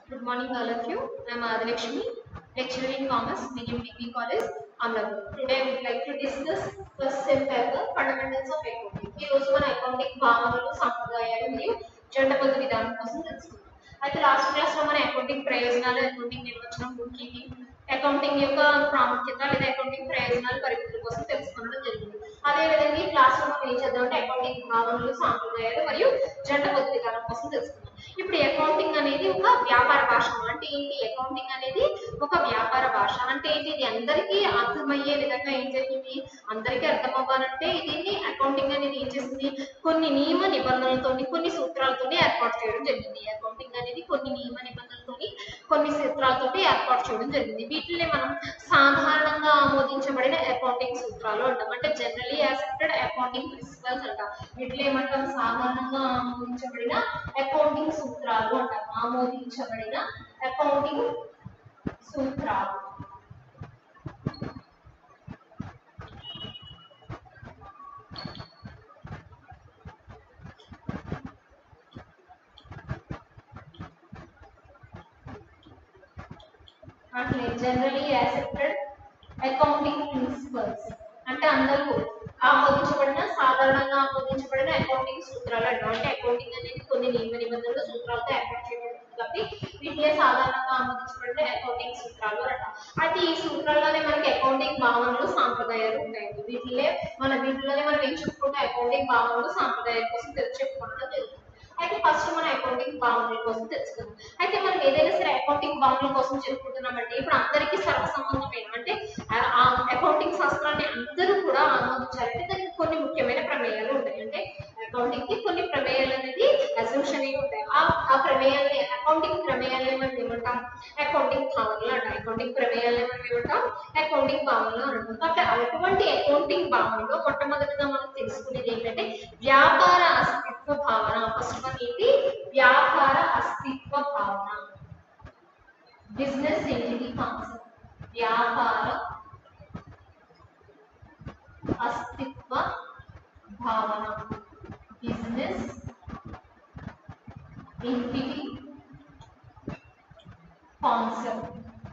Good morning, all of you. I am Adalakshmi, lecturer in commerce, Medium Degree College, Amlapur. Today I would like to discuss first sem paper fundamentals of accounting. ఈ రోజు మన accounting భావనలు సంప్రదాయాలు మరియు జంటబద్ధ విధానం కోసం తెలుసుకుందాం అయితే లాస్ట్ క్లాస్ లో మన అకౌంటింగ్ ప్రయోజనాలు అకౌంటింగ్ నిర్వచనం బుక్ కీపింగ్ అకౌంటింగ్ యొక్క ప్రాముఖ్యత లేదా అకౌంటింగ్ ప్రయోజనాలు పరిమితుల కోసం తెలుసుకోవడం జరిగింది అదే విధంగా ఈ క్లాస్ లో మనం ఏం చేద్దాం అంటే అకౌంటింగ్ భావనలు సాంప్రదాయాలు మరియు జంటబద్ధ విధానం కోసం తెలుసుకుందాం ఇప్పుడు అకౌంటింగ్ అనేది ఒక వ్యాపార భాష అంటే ఏంటి అకౌంటింగ్ అనేది ఒక వ్యాపార భాష అంటే ఏంటి ఇది అందరికీ అర్థమయ్యే విధంగా ఏం జరిగింది అందరికీ అర్థం అవ్వాలంటే దీన్ని అకౌంటింగ్ అనేది ఏం చేసింది కొన్ని నియమ నిబంధనలతోని కొన్ని సూత్రాలతోని ఏర్పాటు చేయడం జరిగింది అకౌంటింగ్ అనేది కొన్ని నియమ నిబంధనలతోని కొన్ని సూత్రాలతోటి ఏర్పాటు చేయడం జరిగింది వీటిని మనం సాధారణంగా ఆమోదించబడిన అకౌంటింగ్ సూత్రాలు అంటాం అంటే జనరలీ యాక్సెప్టెడ్ అకౌంటింగ్ ప్రిన్సిపల్స్ అంటాం వీటిని ఏమంటాం సాధారణంగా ఆమోదించబడిన అకౌంటింగ్ సూత్రాలు అంటాం ఆమోదించబడిన అకౌంటింగ్ సూత్రాలు అంటే జనరలీ యాక్సెప్టెడ్ అకౌంటింగ్ ప్రిన్సిపల్స్ అంటే అందరూ ఆమోదించబడిన సాధారణంగా ఆమోదించబడిన అకౌంటింగ్ సూత్రాలు అంటాం అంటే అకౌంటింగ్ అనేది కొన్ని నియమ నిబంధనలు సూత్రాలతో ఏర్పాటు చేయబడింది కాబట్టి వీటినే సాధారణంగా ఆమోదించబడిన అకౌంటింగ్ సూత్రాలు అంటాం అయితే ఈ సూత్రాల్లోనే మనకి అకౌంటింగ్ భావనలు సాంప్రదాయాలు ఉంటాయండి వీటిలే మన వీటిలోనే మనం ఏం చెప్పుకుంటే అకౌంటింగ్ భావనలు సాంప్రదాయాల కోసం తెలిసి చెప్పుకోవడం జరుగుతుంది అయితే ఫస్ట్ మన అకౌంటింగ్ భావనల కోసం తెలుసుకుందాం అయితే మనం ఏదైనా సరే అకౌంటింగ్ భావనల కోసం చెప్పుకుంటున్నామంటే ఇప్పుడు అందరికీ సర్వసంబంధమైన అంటే ఆ- ఆ అకౌంటింగ్ శాస్త్రాన్ని అందరూ కూడా ఆమోదించాలంటే దానికి కొన్ని ముఖ్యమైన ప్రమేయాలు ఉంటాయి అంటే అకౌంటింగ్ కి కొన్ని ప్రమేయాలు అనేది అసంప్షన్ ఉంటాయి ఆ ఆ ప్రమేయాలని అకౌంటింగ్ ప్రమేయాలని మనం ఏమంటాం అకౌంటింగ్ భావనలు అంటాం అకౌంటింగ్ ప్రమేయాలని మనం ఏమంటాం అకౌంటింగ్ భావనలు అంటాం కాబట్టి అటువంటి అకౌంటింగ్ భావనలో మొట్టమొదటిగా మనం తెలుసుకునేది ఏంటంటే వ్యాపార అస్తిత్వ భావన ఫస్ట్ వన్ ఏంటి వ్యాపార అస్తిత్వ భావన బిజినెస్ ఎంటిటీ కాన్సెప్ట్ వ్యాపార అస్తిత్వ భావన బిజినెస్ ఎంటిటీ కాన్సెప్ట్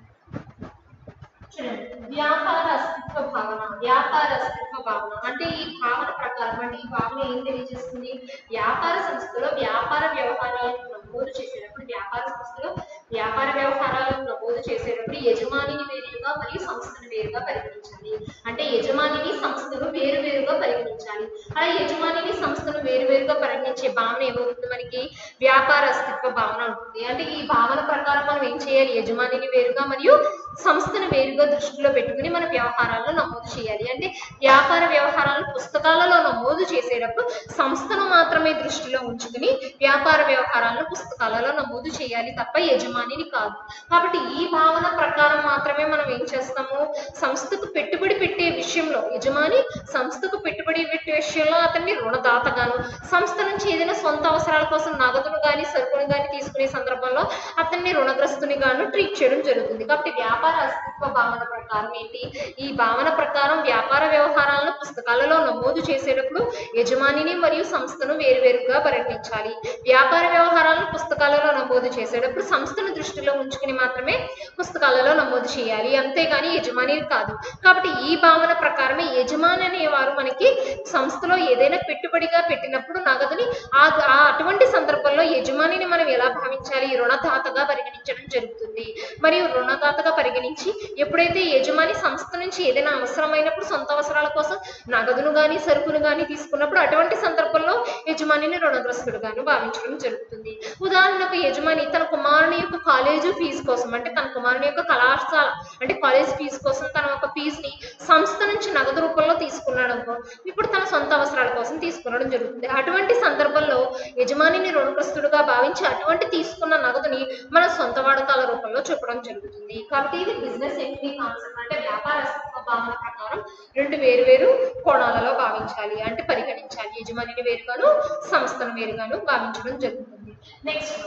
చూడండి వ్యాపార అస్తిత్వ భావన వ్యాపార అస్తిత్వ భావన అంటే ఈ భావన ప్రకారం అంటే ఈ భావన ఏం తెలియజేస్తుంది వ్యాపార సంస్థలో వ్యాపార వ్యవహారాలను నమోదు చేసేటప్పుడు వ్యాపార సంస్థలో వ్యాపార వ్యవహారాలను నమోదు చేసేటప్పుడు యజమానిని వేరుగా మరియు సంస్థను వేరుగా పరిగణించాలి అంటే యజమానిని సంస్థను వేరు వేరుగా పరిగణించాలి అలా యజమానిని సంస్థను వేరు వేరుగా పరిగణించే భావన ఏమవుతుంది మనకి వ్యాపార అస్తిత్వ భావన ఉంటుంది అంటే ఈ భావన ప్రకారం మనం ఏం చేయాలి యజమానిని వేరుగా మరియు సంస్థను వేరుగా దృష్టిలో పెట్టుకుని మన వ్యవహారాలను నమోదు చేయాలి అంటే వ్యాపార వ్యవహారాలను పుస్తకాలలో నమోదు చేసేటప్పుడు సంస్థను మాత్రమే దృష్టిలో ఉంచుకుని వ్యాపార వ్యవహారాలను పుస్తకాలలో నమోదు చేయాలి తప్ప యజమానిని కాదు కాబట్టి ఈ భావన ప్రకారం మాత్రమే మనం ఏం చేస్తాము సంస్థకు పెట్టుబడి పెట్టే విషయంలో యజమాని సంస్థకు పెట్టుబడి పెట్టే విషయంలో అతన్ని రుణదాతగాను సంస్థ నుంచి ఏదైనా సొంత అవసరాల కోసం నగదును గాని సరుకును గాని తీసుకునే సందర్భంలో అతన్ని రుణగ్రస్తుని గాను ట్రీట్ చేయడం జరుగుతుంది కాబట్టి వ్యాపార అస్తిత్వ భావన ప్రకారం ఏంటి ఈ భావన ప్రకారం వ్యాపార వ్యవహారాలను పుస్తకాలలో నమోదు చేసేటప్పుడు యజమానిని మరియు సంస్థను వేరువేరుగా పరిగణించాలి వ్యాపార వ్యవహారాలను పుస్తకాలలో నమోదు చేసేటప్పుడు సంస్థను దృష్టిలో ఉంచుకుని మాత్రమే పుస్తకాలలో నమోదు చేయాలి అంతేగాని యజమాని కాదు కాబట్టి ఈ భావన ప్రకారమే యజమాని అనేవారు మనకి సంస్థలో ఏదైనా పెట్టుబడిగా పెట్టినప్పుడు నగదుని ఆ ఆ అటువంటి సందర్భంలో యజమానిని మనం ఎలా భావించాలి రుణదాతగా పరిగణించడం జరుగుతుంది మరియు రుణదాతగా పరిగణించి ఎప్పుడైతే యజమాని సంస్థ నుంచి ఏదైనా అవసరమైనప్పుడు సొంత అవసరాల కోసం నగదును గాని సరుకును గాని తీసుకున్నప్పుడు అటువంటి సందర్భంలో యజమానిని రుణగ్రస్తుడుగాను భావించడం జరుగుతుంది ఉదాహరణకు యజమాని తన కుమారుని యొక్క కాలేజీ ఫీజు కోసం అంటే తన కుమారుని యొక్క కళాశాల అంటే కాలేజ్ ఫీజు కోసం తన ఒక ఫీజుని సంస్థ నుంచి నగదు రూపంలో తీసుకున్నాడు అనుకో ఇప్పుడు తన సొంత అవసరాల కోసం తీసుకునడం జరుగుతుంది అటువంటి సందర్భంలో యజమానిని రుణగ్రస్తుడుగా భావించి అటువంటి తీసుకున్న నగదుని మన సొంత వాడకాల రూపంలో చూపడం జరుగుతుంది కాబట్టి ఇది బిజినెస్ ఎంట్రీ కాన్సెప్ట్ అంటే వ్యాపార అస్తిత్వ భావన ప్రకారం రెండు వేరు వేరు కోణాలలో భావించాలి అంటే పరిగణించాలి యజమానిని వేరుగాను సంస్థను వేరుగాను భావించడం జరుగుతుంది నెక్స్ట్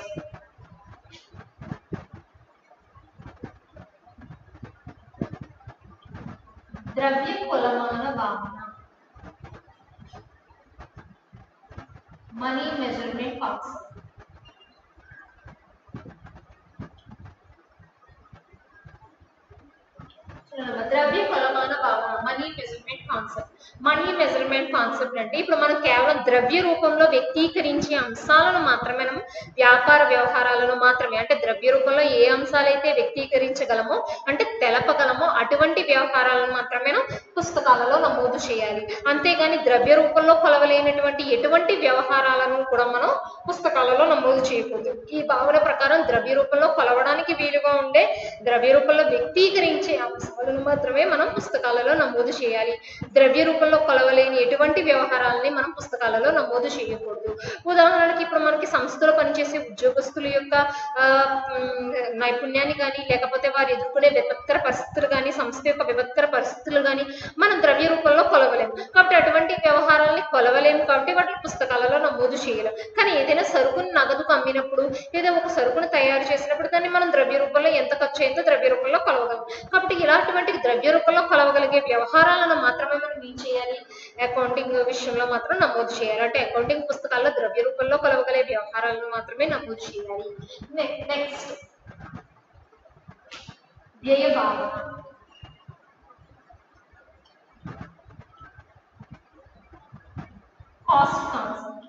ద్రవ్య కొలమాన భావన money measurement concept money measurement concept money measurement concept అంటే ఇప్పుడు మనం కేవలం ద్రవ్య రూపంలో వ్యక్తీకరించే అంశాలను మాత్రమే మనం వ్యాపార వ్యవహారాలను మాత్రమే అంటే ద్రవ్య రూపంలో ఏ అంశాలైతే వ్యక్తీకరించగలమో అంటే తెలపగలమో అటువంటి వ్యవహారాలను మాత్రమే మనం పుస్తకాలలో నమోదు చేయాలి అంతేగాని ద్రవ్య రూపంలో కొలవలేనటువంటి ఎటువంటి వ్యవహారాలను కూడా మనం పుస్తకాలలో నమోదు చేయకూడదు ఈ భావన ప్రకారం ద్రవ్య రూపంలో కొలవడానికి వీలుగా ఉండే ద్రవ్య రూపంలో వ్యక్తీకరించే అంశాలను మాత్రమే మనం పుస్తకాలలో నమోదు చేయాలి ద్రవ్య రూపంలో కొలవలేని ఎటువంటి వ్యవహారాలని మనం పుస్తకాలలో నమోదు చేయకూడదు ఉదాహరణకి ఇప్పుడు మనకి సంస్థలో పనిచేసే ఉద్యోగస్తుల యొక్క ఆ, మ్, నైపుణ్యాన్ని కానీ లేకపోతే వారు ఎదుర్కొనే విపత్కర పరిస్థితులు కానీ సంస్థ యొక్క విపత్కర పరిస్థితులు కానీ మనం ద్రవ్య రూపంలో కొలవలేము కాబట్టి అటువంటి వ్యవహారాలని కొలవలేము కాబట్టి వాటిని పుస్తకాలలో నమోదు చేయలేం కానీ ఏదైనా సరుకును నగదుకు అమ్మినప్పుడు లేదా ఒక సరుకును తయారు చేసినప్పుడు దాన్ని మనం ద్రవ్య రూపంలో ఎంత ఖర్చు అయిందో ద్రవ్య రూపంలో కొలవగలం కాబట్టి ఇలాంటి ద్రవ్య రూపంలో కొలవగలిగే వ్యవహారాలను మాత్రమే మనం ఏం చేయాలి అకౌంటింగ్ విషయంలో మాత్రం నమోదు చేయాలి అంటే అకౌంటింగ్ పుస్తకాల్లో ద్రవ్య రూపంలో కొలవగలే వ్యవహారాలను మాత్రమే నమోదు చేయాలి నెక్స్ట్ వ్యయ భావన కాస్ట్ కాన్సెప్ట్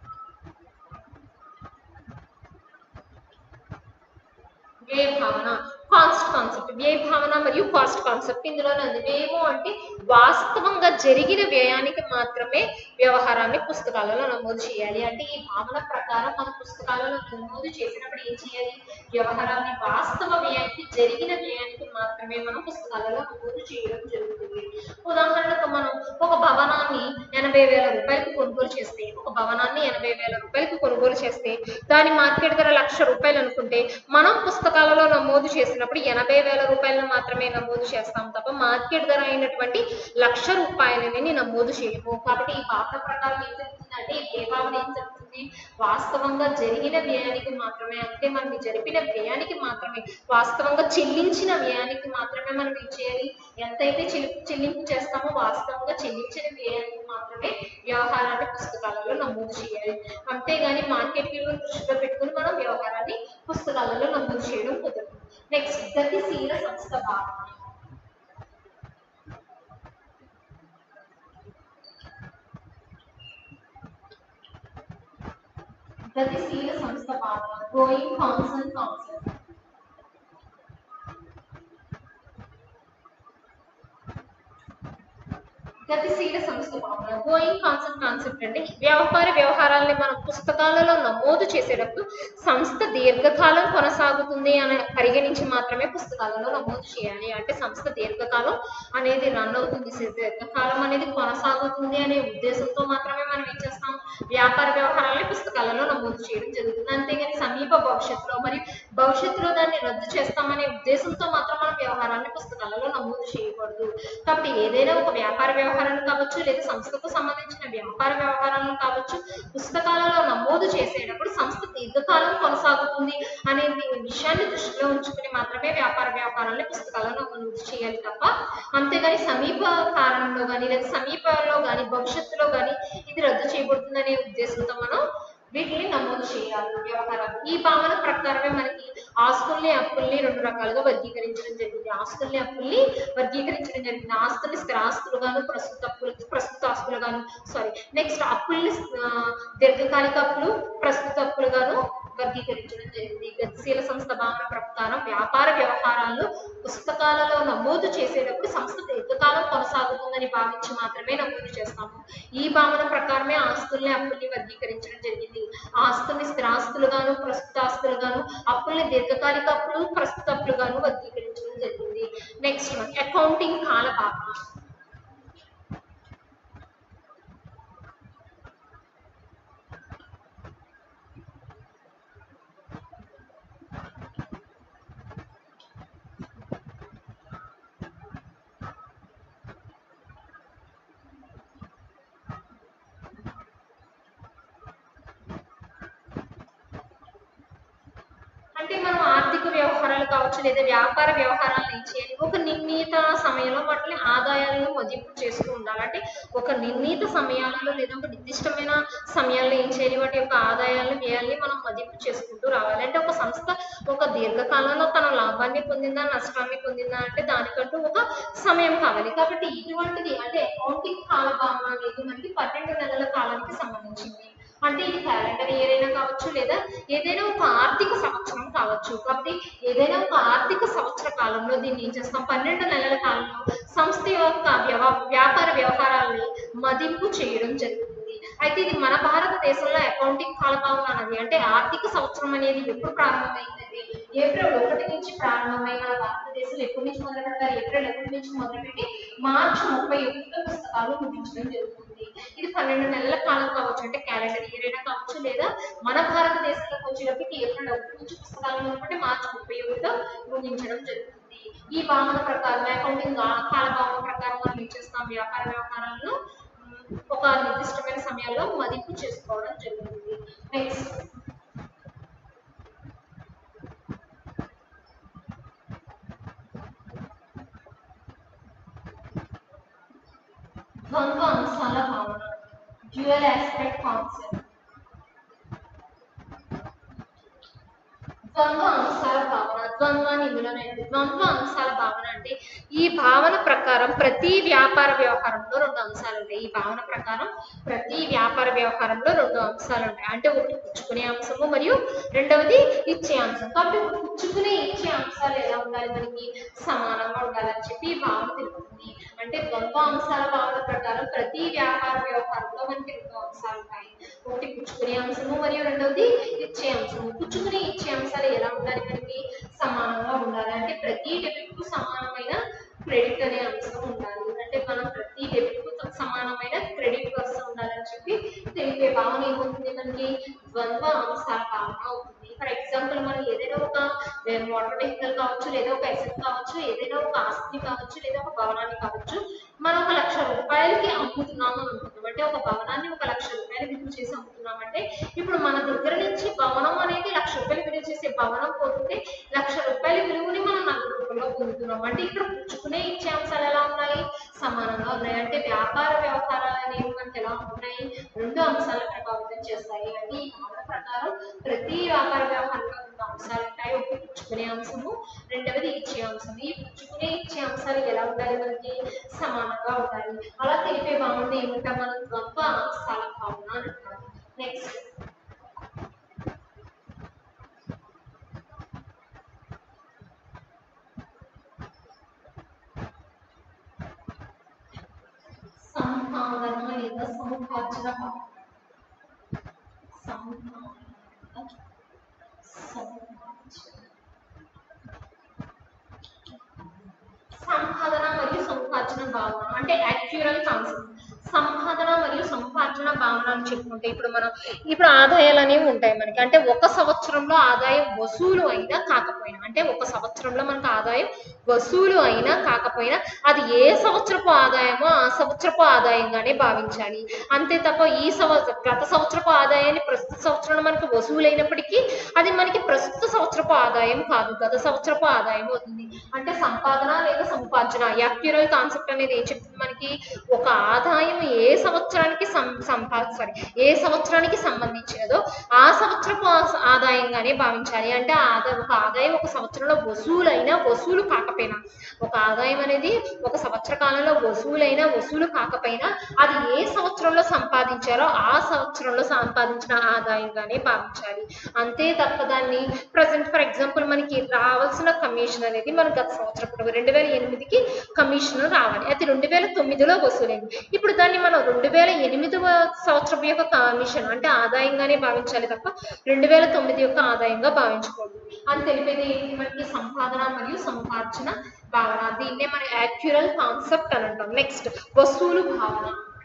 వ్యయ భావన కాస్ట్ కాన్సెప్ట్ వ్యయ భావన మరియు కాస్ట్ కాన్సెప్ట్ ఇందులో ఉంది వ్యయము అంటే వాస్తవంగా జరిగిన వ్యయానికి మాత్రమే వ్యవహారాన్ని పుస్తకాలలో నమోదు చేయాలి అంటే ఈ భావన ప్రకారం మన పుస్తకాలలో నమోదు చేసినప్పుడు ఏం చేయాలి వ్యవహారాన్ని వాస్తవ వ్యయానికి జరిగిన వ్యయానికి మాత్రమే మనం పుస్తకాలలో నమోదు చేయడం జరుగుతుంది ఉదాహరణకు మనం ఒక భవనాన్ని ఎనభై వేల రూపాయలకు కొనుగోలు చేస్తే ఒక భవనాన్ని ఎనభై వేల రూపాయలకు కొనుగోలు చేస్తే దాని మార్కెట్ ధర లక్ష రూపాయలు అనుకుంటే మనం పుస్తకాలలో నమోదు చేసినప్పుడు ఎనభై వేల రూపాయలను మాత్రమే నమోదు చేస్తాం తప్ప మార్కెట్ ధర అయినటువంటి లక్ష రూపాయలని నమోదు చేయము కాబట్టి ఈ భావన ప్రకారం ఏం జరుగుతుందంటే ఏ భావన ఏం జరుగుతుంది వాస్తవంగా జరిగిన వ్యయానికి మాత్రమే అంటే మనం జరిపిన వ్యయానికి మాత్రమే వాస్తవంగా చెల్లించిన వ్యయానికి మాత్రమే మనం ఏం చేయాలి ఎంతైతే చెల్లి చెల్లింపు చేస్తామో వాస్తవంగా చెల్లించిన వ్యయానికి మాత్రమే వ్యవహారాన్ని పుస్తకాలలో నమోదు చేయాలి అంతేగాని మార్కెట్ విలువను దృష్టిలో పెట్టుకుని మనం వ్యవహారాన్ని పుస్తకాలలో నమోదు చేయడం కుదరదు నెక్స్ట్ గతిశీల సంస్థ భావన గతిశీల సంస్థ భావన గోయింగ్ కాన్సన్ కాన్సెప్ట్ గతిశీల సంస్థ భావన గోయింగ్ కాన్సెప్ట్ కాన్సెప్ట్ అంటే వ్యాపార వ్యవహారాలని మనం పుస్తకాలలో నమోదు చేసేటప్పుడు సంస్థ దీర్ఘకాలం కొనసాగుతుంది అని పరిగణించి మాత్రమే పుస్తకాలలో నమోదు చేయాలి అంటే సంస్థ దీర్ఘకాలం అనేది రన్ అవుతుంది సే- దీర్ఘకాలం అనేది కొనసాగుతుంది అనే ఉద్దేశంతో మాత్రమే మనం ఏం చేస్తాం వ్యాపార వ్యవహారాలని పుస్తకాలలో నమోదు చేయడం జరుగుతుంది అంతేగాని సమీప భవిష్యత్తులో మరియు భవిష్యత్తులో దాన్ని రద్దు చేస్తామనే ఉద్దేశంతో మాత్రం మనం వ్యవహారాన్ని పుస్తకాలలో నమోదు చేయకూడదు కాబట్టి ఏదైనా ఒక వ్యాపార వ్యవహారం కావచ్చు లేదా సంస్థకు సంబంధించిన వ్యాపార వ్యవహారాలను కావచ్చు పుస్తకాలలో నమోదు చేసేటప్పుడు సంస్థ దీర్ఘకాలం కొనసాగుతుంది అనే విషయాన్ని దృష్టిలో ఉంచుకుని మాత్రమే వ్యాపార వ్యవహారాన్ని పుస్తకాలలో నమోదు చేయాలి తప్ప అంతేగాని సమీప కాలంలో కానీ లేదా సమీపంలో కానీ భవిష్యత్తులో కానీ ఇది రద్దు చేయబడుతుంది అనే ఉద్దేశంతో మనం వీటిని నమోదు చేయాలి వ్యవహారాలు ఈ భావన ప్రకారమే మనకి ఆస్తుల్ని అప్పుల్ని రెండు రకాలుగా వర్గీకరించడం జరిగింది ఆస్తుల్ని అప్పుల్ని వర్గీకరించడం జరిగింది ఆస్తుల్ని స్థిరాస్తులు గాను ప్రస్తుత అప్పులు ప్రస్తుత ఆస్తులు గాను సారీ నెక్స్ట్ అప్పుల్ని ఆ, దీర్ఘకాలిక అప్పులు ప్రస్తుత అప్పులు గాను వర్గీకరించడం జరిగింది గతిశీల సంస్థ భావన ప్రకారం వ్యాపార వ్యవహారాలను పుస్తకాలలో నమోదు చేసేటప్పుడు సంస్థ దీర్ఘకాలం కొనసాగుతుందని భావించి మాత్రమే నమోదు చేస్తాము ఈ భావన ప్రకారమే ఆస్తుల్ని అప్పుల్ని వర్గీకరించడం జరిగింది ఆస్తుల్ని స్థిరాస్తులుగాను ప్రస్తుత ఆస్తులుగాను అప్పుల్ని దీర్ఘకాలిక అప్పులు ప్రస్తుత అప్పులుగాను వర్గీకరించడం జరిగింది నెక్స్ట్ అకౌంటింగ్ కాల భావన అంటే మనం ఆర్థిక వ్యవహారాలు కావచ్చు లేదా వ్యాపార వ్యవహారాలు ఏం చేయాలి ఒక నిర్ణీత సమయంలో వాటిని ఆదాయాలను మదింపు చేస్తూ ఉండాలి అంటే ఒక నిర్ణీత సమయాలలో లేదా ఒక నిర్దిష్టమైన సమయాల్లో ఏం చేయాలి వాటి యొక్క ఆదాయాలను వ్యయాల్ని మనం మదింపు చేసుకుంటూ రావాలి అంటే ఒక సంస్థ ఒక దీర్ఘకాలంలో తన లాభాన్ని పొందిందా నష్టాన్ని పొందిందా అంటే దానికంటూ ఒక సమయం కావాలి కాబట్టి ఇటువంటిది అంటే అకౌంటింగ్ కాలభావం అనేది మనకి పన్నెండు నెలల కాలానికి సంబంధించింది అంటే ఇది క్యాలెండర్ ఇయర్ అయినా కావచ్చు లేదా ఏదైనా ఒక ఆర్థిక సంవత్సరం కావచ్చు కాబట్టి ఏదైనా ఒక ఆర్థిక సంవత్సర కాలంలో దీన్ని ఏం చేస్తాం పన్నెండు నెలల కాలంలో సంస్థ యొక్క వ్యవ వ్యాపార వ్యవహారాల్ని మదింపు చేయడం జరుగుతుంది అయితే ఇది మన భారతదేశంలో అకౌంటింగ్ కాలభావం అన్నది అంటే ఆర్థిక సంవత్సరం అనేది ఎప్పుడు ప్రారంభమైందంటే ఏప్రిల్ ఒకటి నుంచి ప్రారంభమై మన భారతదేశంలో ఎప్పటి నుంచి మొదలు పెడతారు ఏప్రిల్ ఒకటి నుంచి మొదలుపెట్టి మార్చి ముప్పై ఒకటిలో పుస్తకాలు ముగించడం జరుగుతుంది ఇది పన్నెండు నెలల కాలం కావచ్చు అంటే క్యాలెండర్ ఇయర్ అయినా కావచ్చు లేదా మన భారతదేశంలోకి వచ్చేటప్పటికి ఏప్రిల్ ఒకటి నుంచి పుస్తకాలు మొదలుపెట్టి మార్చి ముప్పై ఒకటిలో ముగించడం జరుగుతుంది ఈ భావన ప్రకారం అకౌంటింగ్ కాల భావన ప్రకారం మనం ఏం చేస్తాం వ్యాపార వ్యవహారాలను ఉమ్, ఒక నిర్దిష్టమైన సమయాల్లో మదింపు చేసుకోవడం జరుగుతుంది నెక్స్ట్ ద్వంద్వ అంశాల భావన డ్యూయల్ ఆస్పెక్ట్ కాన్సెప్ట్ ద్వంద్వ అంశాల భావన ద్వంద్వాన్ని ఇందులోనే ఉంది. ద్వంద్వ అంశాల భావన అంటే ఈ భావన ప్రకారం ప్రతి వ్యాపార వ్యవహారంలో రెండు అంశాలు ఉంటాయి ఈ భావన ప్రకారం ప్రతి వ్యాపార వ్యవహారంలో రెండు అంశాలు ఉంటాయి అంటే ఒకటి పుచ్చుకునే అంశము మరియు రెండవది ఇచ్చే అంశం కాబట్టి ఇప్పుడు పుచ్చుకునే ఇచ్చే అంశాలు ఎలా ఉండాలి మనకి సమానంగా ఉండాలని చెప్పి ఈ భావన తెలుపుతుంది అంటే ద్వంద్వ అంశాల భావన ప్రకారం ప్రతి వ్యాపార వ్యవహారంలో మనకి రెండు అంశాలు ఉంటాయి ఒకటి పుచ్చుకునే అంశము మరియు రెండవది ఇచ్చే అంశము పుచ్చుకునే ఇచ్చే అంశాలు ఎలా ఉండాలి మనకి సమానంగా ఉండాలి అంటే ప్రతి డెబిట్ కు సమానమైన క్రెడిట్ అనే అంశం ఉండాలి అంటే మనం ప్రతి డెబిట్ కు సమానమైన క్రెడిట్ వస్తూ ఉండాలని చెప్పి తెలిపే భావన ఏమవుతుంది మనకి ద్వంద్వ అంశాల భావన అవుతుంది ఫర్ ఎగ్జాంపుల్ మనం ఏదైనా ఒక మోటార్ వెహికల్ కావచ్చు లేదా ఒక ఎసెట్ కావచ్చు ఏదైనా ఒక ఆస్తిని కావచ్చు లేదా ఒక భవనాన్ని కావచ్చు మనం ఒక లక్ష రూపాయలకి అమ్ముతున్నాము అని అనుకుంటాం అంటే ఒక భవనాన్ని ఒక లక్ష రూపాయలు విలువ చేసి అమ్ముతున్నామంటే ఇప్పుడు మన దగ్గర నుంచి భవనం అనేది లక్ష రూపాయలు విలువ చేసే భవనం పోతుంటే లక్ష రూపాయల విలువని మనం నలభై రూపాయల్లో పొందుతున్నాం అంటే ఇక్కడ పుచ్చుకునే ఇచ్చే అంశాలు ఎలా ఉన్నాయి సమానంగా ఉన్నాయి అంటే వ్యాపార వ్యవహారాలు అనేవి మనకి ఎలా ఉన్నాయి రెండు అంశాలు ప్రభావితం చేస్తాయి అంటే ఈ భావన ప్రకారం ప్రతి వ్యాపార వ్యవహారంలో రెండు అంశాలు ఉంటాయి ఒకటి పుచ్చుకునే అంశము రెండవది ఇచ్చే అంశం ఈ పుచ్చుకునే ఇచ్చే అంశాలు ఎలా ఉండాలి మనకి సమానంగా ఉండాలి అలా తెలిపే భావన ఏమంటాం మనం ద్వంద్వ అంశాల భావన అని అంటాం నెక్స్ట్ సంపాదన లేదా సముపార్జన భావన సంపాదన సముపార్జన సంపాదన మరియు సముపార్జన భావన అంటే యాక్చురల్ కాన్సెప్ట్ సంపాదన మరియు సముపార్జన భావన అని చెప్పుకుంటే ఇప్పుడు మనం ఇప్పుడు ఆదాయాలు అనేవి ఉంటాయి మనకి అంటే ఒక సంవత్సరంలో ఆదాయం వసూలు అయినా కాకపోయినా అంటే ఒక సంవత్సరంలో మనకు ఆదాయం వసూలు అయినా కాకపోయినా అది ఏ సంవత్సరపు ఆదాయమో ఆ సంవత్సరపు ఆదాయంగానే భావించాలి అంతే తప్ప ఈ సంవత్సరం గత సంవత్సరపు ఆదాయాన్ని ప్రస్తుత సంవత్సరంలో మనకు వసూలైనప్పటికీ అది మనకి ప్రస్తుత సంవత్సరపు ఆదాయం కాదు గత సంవత్సరపు ఆదాయం అవుతుంది అంటే సంపాదన లేదా సంపార్జన యాక్యురల్ కాన్సెప్ట్ అనేది ఏం చెప్తుంది మనకి ఒక ఆదాయం ఏ సంవత్సరానికి సం సంపా సారీ ఏ సంవత్సరానికి సంబంధించినదో ఆ సంవత్సరపు ఆ- ఆదాయంగానే భావించాలి అంటే ఆ ఆదా ఒక ఆదాయం ఒక సంవత్సరంలో వసూలైనా వసూలు కాకపోయినా ఒక ఆదాయం అనేది ఒక సంవత్సర కాలంలో వసూలైనా వసూలు కాకపోయినా అది ఏ సంవత్సరంలో సంపాదించారో ఆ సంవత్సరంలో సంపాదించిన ఆదాయంగానే భావించాలి అంతే తప్ప దాన్ని ప్రజెంట్ ఫర్ ఎగ్జాంపుల్ మనకి రావాల్సిన కమిషన్ అనేది మన గత సంవత్సరం రెండు వేల ఎనిమిదికి కమిషన్ రావాలి అది రెండు వేల తొమ్మిదిలో వసూలైంది ఇప్పుడు దాన్ని మనం రెండు వేల ఎనిమిదవ సంవత్సరం యొక్క కమిషన్ అంటే ఆదాయంగానే భావించాలి తప్ప రెండు వేల తొమ్మిది యొక్క ఆదాయంగా భావించకూడదు అని తెలిపేది ఏంటి మనకి సంపాదన మరియు సంపార్జన భావన దీన్నే మన యాక్యురల్ కాన్సెప్ట్ అని అంటాం నెక్స్ట్ వసూలు భావన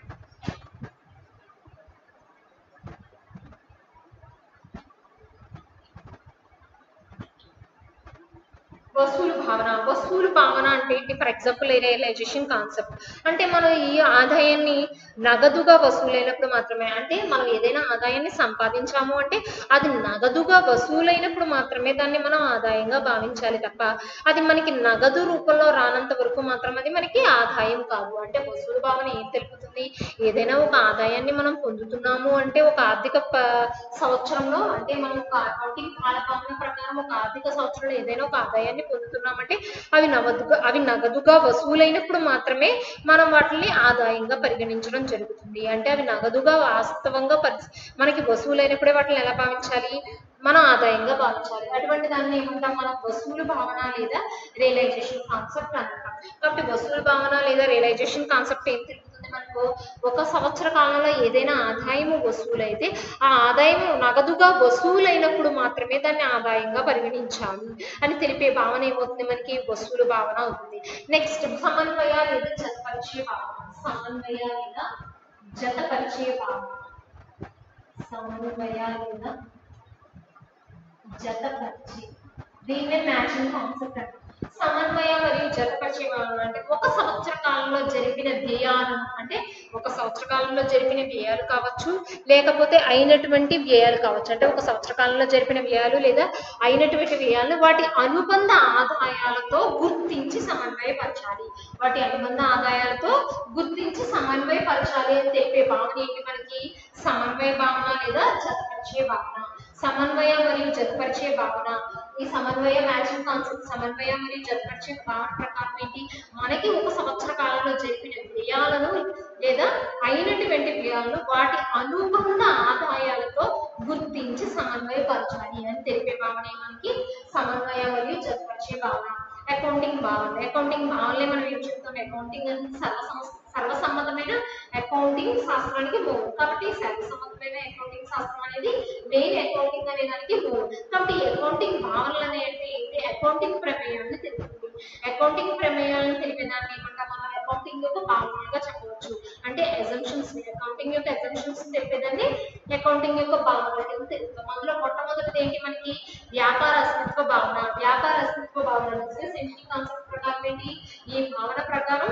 వసూలు భావన వసూలు భావన అంటే ఏంటి ఫర్ ఎగ్జాంపుల్ రియలైజేషన్ కాన్సెప్ట్ అంటే మనం ఈ ఆదాయాన్ని నగదుగా వసూలైనప్పుడు మాత్రమే అంటే మనం ఏదైనా ఆదాయాన్ని సంపాదించాము అంటే అది నగదుగా వసూలైనప్పుడు మాత్రమే దాన్ని మనం ఆదాయంగా భావించాలి తప్ప అది మనకి నగదు రూపంలో రానంత వరకు మాత్రం అది మనకి ఆదాయం కాదు అంటే వసూలు భావన ఏం తెలుపుతుంది ఏదైనా ఒక ఆదాయాన్ని మనం పొందుతున్నాము అంటే ఒక ఆర్థిక ప- సంవత్సరంలో అంటే మనం ఒక అకౌంటింగ్ కాల భావన ప్రకారం ఒక ఆర్థిక సంవత్సరంలో ఏదైనా ఒక ఆదాయాన్ని పొందుతున్నామంటే అవి నగదుగా అవి నగదుగా వసూలైనప్పుడు మాత్రమే మనం వాటిని ఆదాయంగా పరిగణించడం జరుగుతుంది అంటే అవి నగదుగా వాస్తవంగా పరి మనకి వసూలైనప్పుడే వాటిని ఎలా భావించాలి మనం ఆదాయంగా భావించాలి అటువంటి దాన్ని ఏమంటాం మనం వసూలు భావన లేదా రియలైజేషన్ కాన్సెప్ట్ అంటాం కాబట్టి వసూలు భావన లేదా రియలైజేషన్ కాన్సెప్ట్ ఏం తెలుపుతుంది మనకు ఒక సంవత్సర కాలంలో ఏదైనా ఆదాయము వసూలైతే ఆ ఆదాయం నగదుగా వసూలైనప్పుడు మాత్రమే దాన్ని ఆదాయంగా పరిగణించాలి అని తెలిపే భావన ఏమవుతుంది మనకి వసూలు భావన అవుతుంది నెక్స్ట్ సమన్వయ లేదా జతపరిచయ భావన సమన్వయ లేదా జతపరిచయ భావన సమన్వయ లేదా జతపరిచయ దీన్నే మ్యాచింగ్ కాన్సెప్ట్ అంటారు సమన్వయ మరియు జతపరిచయ భావన అంటే ఒక సంవత్సర కాలంలో జరిపిన వ్యయాలను అంటే ఒక సంవత్సర కాలంలో జరిపిన వ్యయాలు కావచ్చు లేకపోతే అయినటువంటి వ్యయాలు కావచ్చు అంటే ఒక సంవత్సర కాలంలో జరిపిన వ్యయాలు లేదా అయినటువంటి వ్యయాలను వాటి అనుబంధ ఆదాయాలతో గుర్తించి సమన్వయపరచాలి వాటి అనుబంధ ఆదాయాలతో గుర్తించి సమన్వయపరచాలి అని తెలిపే భావన ఏంటి మనకి సమన్వయ భావన లేదా జతపరిచయ భావన సమన్వయ మరియు జతపరిచయ భావన ఈ సమన్వయ మ్యాచింగ్ కాన్సెప్ట్ సమన్వయ మరియు జతపరిచయ భావన ప్రకారం ఏంటి మనకి ఒక సంవత్సర కాలంలో జరిపిన వ్యయాలను లేదా అయినటువంటి వ్యయాలను వాటి అనుబంధ ఆదాయాలతో గుర్తించి సమన్వయపరచాలి అని తెలిపే భావన మనకి సమన్వయ మరియు జతపరిచయ భావన అకౌంటింగ్ భావన అకౌంటింగ్ భావనలే మనం ఏం చెప్తాం అకౌంటింగ్ అనేది సర్వసమ సర్వసమ్మతమైన అకౌంటింగ్ శాస్త్రానికి మూలం కాబట్టి సర్వసమ్మతమైన అకౌంటింగ్ శాస్త్రం అనేది మెయిన్ అకౌంటింగ్ అనే దానికి మూలం కాబట్టి అకౌంటింగ్ భావనలు అనేవి ఏంటి అకౌంటింగ్ ప్రమేయాన్ని తెలుపుతుంది అకౌంటింగ్ ప్రమేయాలను తెలిపే దాన్ని ఏమంటాం మనం అకౌంటింగ్ యొక్క భావనలుగా చెప్పవచ్చు అంటే ఎజంప్షన్స్ అకౌంటింగ్ యొక్క ఎజంప్షన్స్ తెలిపేదాన్ని అకౌంటింగ్ యొక్క భావనలు కింద తెలుపుతాం అందులో మొట్టమొదటిది ఏంటి మనకి వ్యాపార అస్తిత్వ భావన వ్యాపార అస్తిత్వ భావన సెంచరీ కాన్సెప్ట్ ప్రకారం ఏంటి ఈ భావన ప్రకారం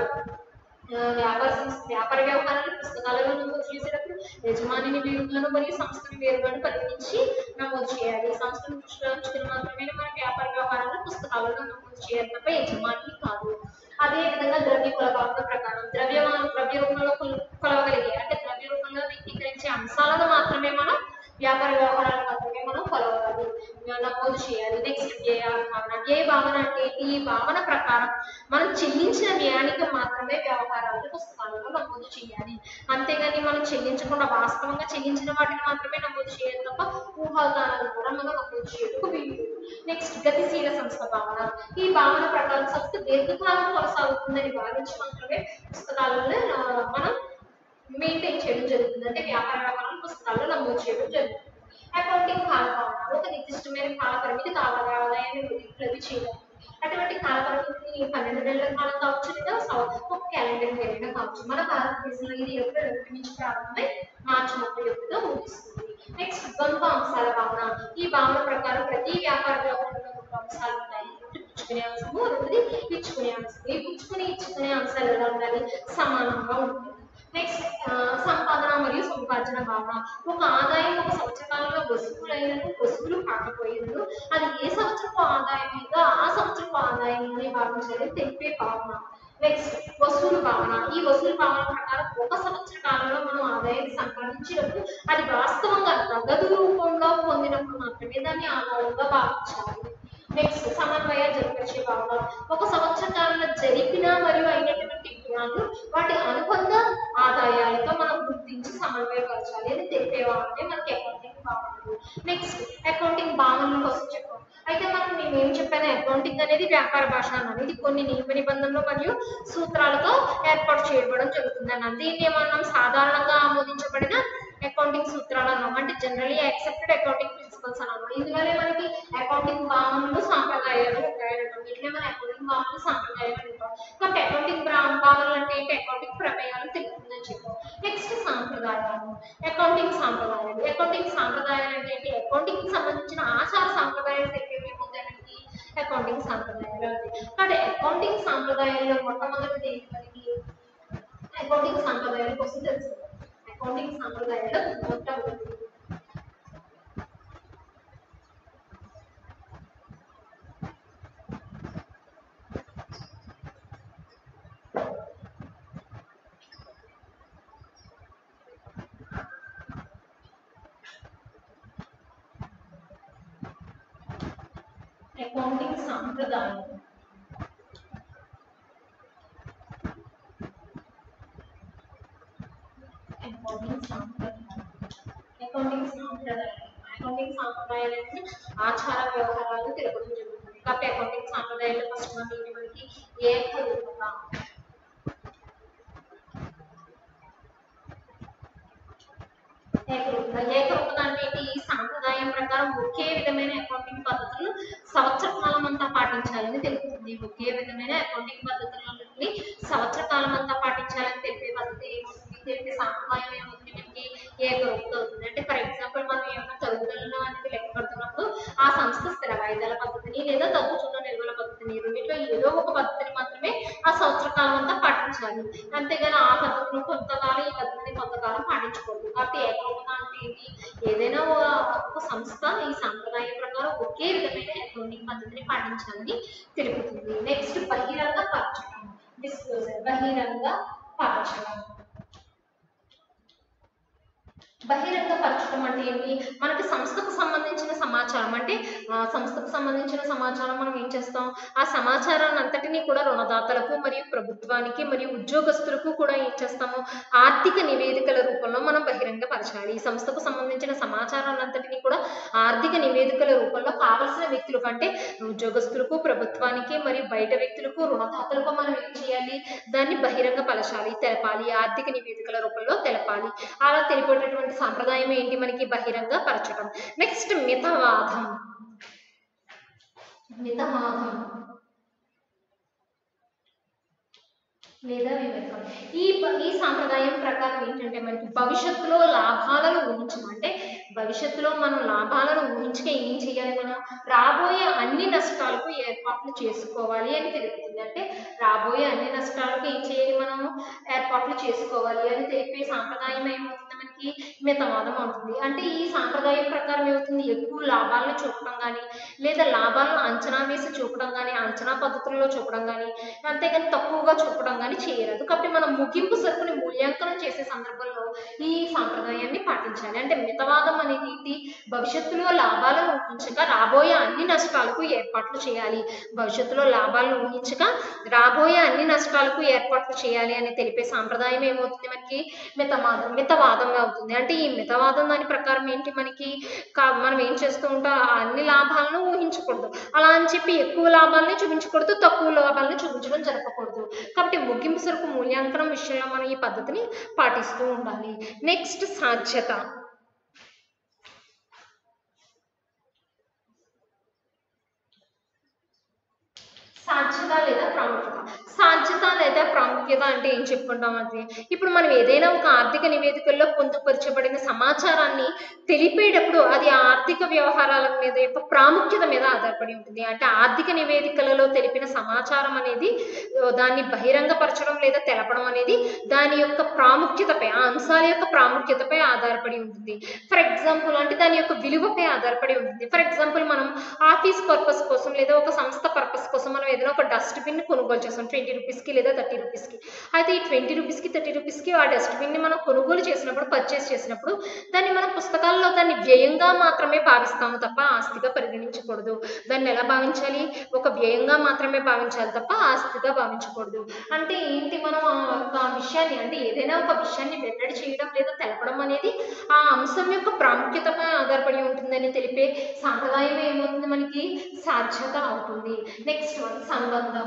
ఆ, వ్యాపార సంస్థ వ్యాపార వ్యవహారాలు పుస్తకాలలో నమోదు చేసేటప్పుడు యజమానిని వేరుగాను మరియు సంస్థను వేరుగాను పరిగణించి నమోదు చేయాలి సంస్థను దృష్టిలో ఉంచుకుని మాత్రమే మన వ్యాపార వ్యవహారాలు పుస్తకాలలో నమోదు చేయాలి తప్ప యజమాని కాదు అదే విధంగా ద్రవ్య కుల భావన ప్రకారం ద్రవ్య ద్రవ్య రూపంలో కొల- కొలవగలిగే అంటే ద్రవ్య రూపంలో వ్యక్తీకరించే అంశాలను మాత్రమే మనం వ్యాపార వ్యవహారాలు మాత్రమే మనం కొలవాలి నమోదు చేయాలి నెక్స్ట్ వ్యయ భావన వ్యయ భావన అంటే ఈ భావన ప్రకారం మనం చెల్లించిన వ్యయానికి మాత్రమే వ్యవహారాలను పుస్తకాలలో నమోదు చేయాలి అంతేగాని మనం చెల్లించకుండా వాస్తవంగా చెల్లించిన వాటిని మాత్రమే నమోదు చేయాలి తప్ప ఊహాగానాలు కూడా మనం నమోదు చేయడానికి వీలు నెక్స్ట్ గతిశీల సంస్థ భావన ఈ భావన ప్రకారం సంస్థ దీర్ఘకాలం కొనసాగుతుందని భావించి మాత్రమే పుస్తకాలను ఆ, మనం మెయింటైన్ చేయడం జరుగుతుంది అంటే వ్యాపార వ్యవహారాలు పుస్తకాల్లో నమోదు చేయడం జరుగుతుంది అకౌంటింగ్ కాల భావన ఒక నిర్దిష్టమైన కాల పరిమితి కావాలి ఆదాయాన్ని రద్దు చేయడం అటువంటి కాల పరిమితిని పన్నెండు నెలల కాలం కావచ్చు లేదా సం- ఒక క్యాలెండర్ ఏదైనా కావచ్చు మన భారతదేశంలో ఇది ఏప్రిల్ ఒకటి నుంచి ప్రారంభమై మార్చి ముప్పై ఒకటితో ముగిస్తుంది నెక్స్ట్ ద్వంద్వ అంశాల భావన ఈ భావన ప్రకారం ప్రతి వ్యాపార వ్యవహారంలో ఒక అంశాలు ఉంటాయి ఒకటి పుచ్చుకునే అంశము రెండోది ఇచ్చుకునే అంశం ఈ పుచ్చుకునే ఇచ్చుకునే అంశాలు ఎలా ఉండాలి సమానంగా ఉంటుంది నెక్స్ట్ సంపాదన మరియు సంపార్జన భావన ఒక ఆదాయం ఒక సంవత్సర కాలంలో వసూలైనను వసూలు కాకపోయినను అది ఏ సంవత్సరపు ఆదాయం మీద ఆ సంవత్సరపు ఆదాయం భావించాలి తెలిపే భావన నెక్స్ట్ వసూలు భావన ఈ వసూలు భావన ప్రకారం ఒక సంవత్సర కాలంలో మనం ఆదాయాన్ని సంపాదించినప్పుడు అది వాస్తవంగా నగదు రూపంలో పొందినప్పుడు మాత్రమే దాన్ని ఆదాయంగా భావించాలి నెక్స్ట్ సమన్వయ జరిపించే భావన ఒక సంవత్సర కాలంలో జరిపిన మరియు అయినటువంటి జ్ఞానం వాటి అనుబంధ ఆదాయాలతో మనం గుర్తించి సమన్వయపరచాలి అని తెలిపేవాళ్ళే మనకి అకౌంటింగ్ భావనలు నెక్స్ట్ అకౌంటింగ్ భావనల కోసం చెప్పాం అయితే మనం నేను ఏం చెప్పాను అకౌంటింగ్ అనేది వ్యాపార భాష అన్నాను ఇది కొన్ని నియమ నిబంధనలు మరియు సూత్రాలతో ఏర్పాటు చేయబడడం జరుగుతుంది అన్నాను దీన్ని ఏమన్నాం సాధారణంగా ఆమోదించబడిన అకౌంటింగ్ సూత్రాలు అన్నాం అంటే జనరలీ యాక్సెప్టెడ్ అకౌంటింగ్ ప్రిన్సిపల్స్ అన్నాము ఇందులోనే మనకి అకౌంటింగ్ భావనలు సాంప్రదాయాలు ఉంటాయనమాట వీటినే మన అకౌంటింగ్ భావనలు సాంప్రదాయాలు అంటాం కాబట్టి అకౌంటింగ్ భావనలు అంటే ఏంటి అకౌంటింగ్ ప్రమేయాలు తెలుపుతుందని చెప్పాం నెక్స్ట్ సాంప్రదాయాలు అకౌంటింగ్ సాంప్రదాయాలు అకౌంటింగ్ సాంప్రదాయాలు అంటే ఏంటి అకౌంటింగ్ కి సంబంధించిన ఆచార సాంప్రదాయాలు తెలిపేవి ఏముంటాయి మనకి అకౌంటింగ్ సాంప్రదాయాలు అంటే కాబట్టి అకౌంటింగ్ సాంప్రదాయాల్లో మొట్టమొదటిది ఏంటి మనకి అకౌంటింగ్ సాంప్రదాయాల కోసం తెలుసు అకౌంటింగ్ సాంప్రదాయాలు ఉంటాయి అకౌంటింగ్ సాంప్రదాయం అకౌంటింగ్ సాంప్రదాయం అకౌంటింగ్ సాంప్రదాయం అకౌంటింగ్ సాంప్రదాయాలు అంటే ఆచార వ్యవహారాలు తెలుపడం జరుగుతుంది కాబట్టి అకౌంటింగ్ సాంప్రదాయాలు ఫస్ట్ మనం ఏంటి మనకి ఏకరూపత ఏకరూపత ఏకరూపత అంటే ఏంటి ఈ సాంప్రదాయం ప్రకారం ఒకే విధమైన అకౌంటింగ్ పద్ధతులు సంవత్సర కాలం అంతా పాటించాలని తెలుపుతుంది ఒకే విధమైన అకౌంటింగ్ పద్ధతులని సంవత్సర కాలం అంతా పాటించాలని తెలిపే పద్ధతి ఏమవుతుంది తెలిపే సాంప్రదాయం ఏమవుతుంది మనకి ఏకరూపత అవుతుంది అంటే ఫర్ ఎగ్జాంపుల్ మనం ఏమైనా తరుగుదలలో అనేది లెక్క కడుతున్నప్పుడు ఆ సంస్థ స్థిర వాయిదాల పద్ధతిని లేదా తగ్గుతున్న నిల్వల పద్ధతిని రెండిట్లో ఏదో ఒక పద్ధతిని మాత్రమే ఆ సంవత్సర కాలం అంతా పాటించాలి అంతేగాని ఆ పద్ధతిని కొంతకాలం ఈ పద్ధతిని కొంతకాలం పాటించకూడదు కాబట్టి ఏకరూపత అంటే ఏంటి ఏదైనా ఒక- ఒక సంస్థ ఈ సాంప్రదాయం ప్రకారం ఒకే విధమైన అకౌంటింగ్ పద్ధతిని పాటించాలని తెలుపుతుంది నెక్స్ట్ బహిరంగ పరచడం డిస్క్లోజర్ బహిరంగ పరచడం బహిరంగ పరచడం అంటే ఏంటి మనకి సంస్థకు సంబంధించిన సమాచారం అంటే ఆ, సంస్థకు సంబంధించిన సమాచారం మనం ఏం చేస్తాం ఆ సమాచారాన్ని అంతటినీ కూడా రుణదాతలకు మరియు ప్రభుత్వానికి మరియు ఉద్యోగస్తులకు కూడా ఏం చేస్తాము ఆర్థిక నివేదికల రూపంలో మనం బహిరంగపరచాలి ఈ సంస్థకు సంబంధించిన సమాచారాన్ని అంతటినీ కూడా ఆర్థిక నివేదికల రూపంలో కావలసిన వ్యక్తులకు అంటే ఉద్యోగస్తులకు ప్రభుత్వానికి మరియు బయట వ్యక్తులకు రుణదాతలకు మనం ఏం చేయాలి దాన్ని బహిరంగపరచాలి తెలపాలి ఆర్థిక నివేదికల రూపంలో తెలపాలి అలా తెలిపేటటువంటి సాంప్రదాయం ఏంటి మనకి బహిరంగ పరచడం నెక్స్ట్ మితవాదం మితవాదం లేదా వివేకం ఈ ప- ఈ సాంప్రదాయం ప్రకారం ఏంటంటే మనకి భవిష్యత్తులో లాభాలను ఊహించడం అంటే భవిష్యత్తులో మనం లాభాలను ఊహించక ఏం చేయాలి మనం రాబోయే అన్ని నష్టాలకు ఏర్పాట్లు చేసుకోవాలి అని తెలుపుతుంది అంటే రాబోయే అన్ని నష్టాలకు ఏం చేయాలి మనము ఏర్పాట్లు చేసుకోవాలి అని తెలిపే సాంప్రదాయం ఏమవుతుంది మనకి మితవాదం అవుతుంది అంటే ఈ సాంప్రదాయం ప్రకారం ఏమవుతుంది ఎక్కువ లాభాలను చూపడం కానీ లేదా లాభాలను అంచనా వేసి చూపడం కానీ అంచనా పద్ధతుల్లో చూపడం కానీ అంతేగాని తక్కువగా చూపడం కానీ చేయరాదు కాబట్టి మనం ముగింపు సరుకుని మూల్యాంకనం చేసే సందర్భంలో ఈ సాంప్రదాయాన్ని పాటించాలి అంటే మితవాదం అనేది ఏంటి భవిష్యత్తులో లాభాలను ఊహించక రాబోయే అన్ని నష్టాలకు ఏర్పాట్లు చేయాలి భవిష్యత్తులో లాభాలను ఊహించక రాబోయే అన్ని నష్టాలకు ఏర్పాట్లు చేయాలి అని తెలిపే సాంప్రదాయం ఏమవుతుంది మనకి మితవాదం మితవాదం అవుతుంది అంటే ఈ మితవాదం దాని ప్రకారం ఏంటి మనకి కా- మనం ఏం చేస్తూ ఉంటాం ఆ అన్ని లాభాలను ఊహించకూడదు అలా అని చెప్పి ఎక్కువ లాభాలని చూపించకూడదు తక్కువ లాభాలను చూపించడం జరగకూడదు కాబట్టి ముగింపు సరుకు మూల్యాంకనం విషయంలో మనం ఈ పద్ధతిని పాటిస్తూ ఉండాలి నెక్స్ట్ సాధ్యత సాధ్యత లేదా ప్రాముఖ్యత సాధ్యత లేదా ప్రాముఖ్యత అంటే ఏం చెప్పుకుంటాం అది ఇప్పుడు మనం ఏదైనా ఒక ఆర్థిక నివేదికల్లో పొందుపరచబడిన సమాచారాన్ని తెలిపేటప్పుడు అది ఆ ఆర్థిక వ్యవహారాల మీద యొక్క ప్రాముఖ్యత మీద ఆధారపడి ఉంటుంది అంటే ఆర్థిక నివేదికలలో తెలిపిన సమాచారం అనేది ఆ, దాన్ని బహిరంగపరచడం లేదా తెలపడం అనేది దాని యొక్క ప్రాముఖ్యతపై ఆ అంశాల యొక్క ప్రాముఖ్యతపై ఆధారపడి ఉంటుంది ఫర్ ఎగ్జాంపుల్ అంటే దాని యొక్క విలువపై ఆధారపడి ఉంటుంది ఫర్ ఎగ్జాంపుల్ మనం ఆఫీస్ పర్పస్ కోసం లేదా ఒక సంస్థ పర్పస్ కోసం మనం ఏదైనా ఒక డస్ట్బిన్ కొనుగోలు చేస్తాం ట్వంటీ రూపీస్కి లేదా థర్టీ రూపీస్కి అయితే ఈ ట్వంటీ రూపీస్కి థర్టీ రూపీస్కి ఆ డస్ట్బిన్ని మనం కొనుగోలు చేసినప్పుడు పర్చేస్ చేసినప్పుడు దాన్ని మనం పుస్తకాల్లో దాన్ని వ్యయంగా మాత్రమే భావిస్తాము తప్ప ఆస్తిగా పరిగణించకూడదు దాన్ని ఎలా భావించాలి ఒక వ్యయంగా మాత్రమే భావించాలి తప్ప ఆస్తిగా భావించకూడదు అంటే ఏంటి మనం ఆ యొక్క విషయాన్ని అంటే ఏదైనా ఒక విషయాన్ని వెల్లడి చేయడం లేదా తెలపడం అనేది ఆ అంశం యొక్క ప్రాముఖ్యతపై ఆధారపడి ఉంటుందని తెలిపే సాంప్రదాయం ఏమవుతుంది మనకి సాధ్యత అవుతుంది నెక్స్ట్ వన్ సంబంధం